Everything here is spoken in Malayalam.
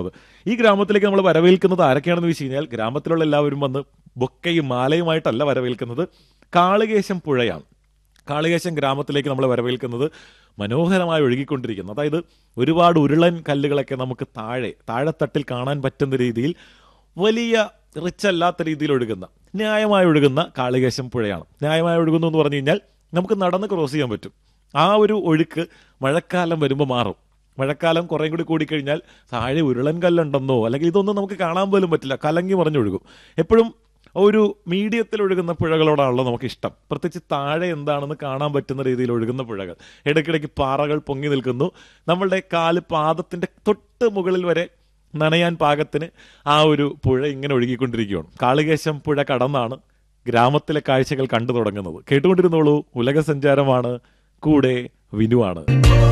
തുടങ്ങുന്നത് ഈ ഗ്രാമത്തിലേക്ക് നമ്മൾ വരവേൽക്കുന്നത് ആരൊക്കെയാണെന്ന് വെച്ച് കഴിഞ്ഞാൽ ഗ്രാമത്തിലുള്ള എല്ലാവരും വന്ന് ബൊക്കയും മാലയുമായിട്ടല്ല വരവേൽക്കുന്നത് കാളികേശം പുഴയാണ് കാളികേശം ഗ്രാമത്തിലേക്ക് നമ്മൾ വരവേൽക്കുന്നത് മനോഹരമായി ഒഴുകിക്കൊണ്ടിരിക്കുന്നു അതായത് ഒരുപാട് ഉരുളൻ കല്ലുകളൊക്കെ നമുക്ക് താഴെ താഴെത്തട്ടിൽ കാണാൻ പറ്റുന്ന രീതിയിൽ വലിയ റിച്ച് അല്ലാത്ത രീതിയിൽ ഒഴുകുന്ന ന്യായമായി ഒഴുകുന്ന കാളികേശം പുഴയാണ് ന്യായമായി ഒഴുകുന്നു എന്ന് പറഞ്ഞു കഴിഞ്ഞാൽ നമുക്ക് നടന്ന് ക്രോസ് ചെയ്യാൻ പറ്റും ആ ഒരു ഒഴുക്ക് മഴക്കാലം വരുമ്പോൾ മാറും മഴക്കാലം കുറേ കൂടി കൂടിക്കഴിഞ്ഞാൽ താഴെ ഉരുളൻ കല്ലുണ്ടെന്നോ അല്ലെങ്കിൽ ഇതൊന്നും നമുക്ക് കാണാൻ പോലും പറ്റില്ല കലങ്ങി മറിഞ്ഞൊഴുകും എപ്പോഴും ഒരു മീഡിയത്തിൽ ഒഴുകുന്ന പുഴകളോടാണല്ലോ നമുക്ക് ഇഷ്ടം പ്രത്യേകിച്ച് താഴെ എന്താണെന്ന് കാണാൻ പറ്റുന്ന രീതിയിൽ ഒഴുകുന്ന പുഴകൾ ഇടയ്ക്കിടയ്ക്ക് പാറകൾ പൊങ്ങി നിൽക്കുന്നു നമ്മളുടെ കാല് പാദത്തിന്റെ തൊട്ട് മുകളിൽ വരെ നനയാൻ പാകത്തിന് ആ ഒരു പുഴ ഇങ്ങനെ ഒഴുകിക്കൊണ്ടിരിക്കുകയാണ് കാളികേശം പുഴ കടന്നാണ് ഗ്രാമത്തിലെ കാഴ്ചകൾ കണ്ടു തുടങ്ങുന്നത് കേട്ടുകൊണ്ടിരുന്നോളൂ ഉലക സഞ്ചാരമാണ് കൂടെ വിനുവാണ്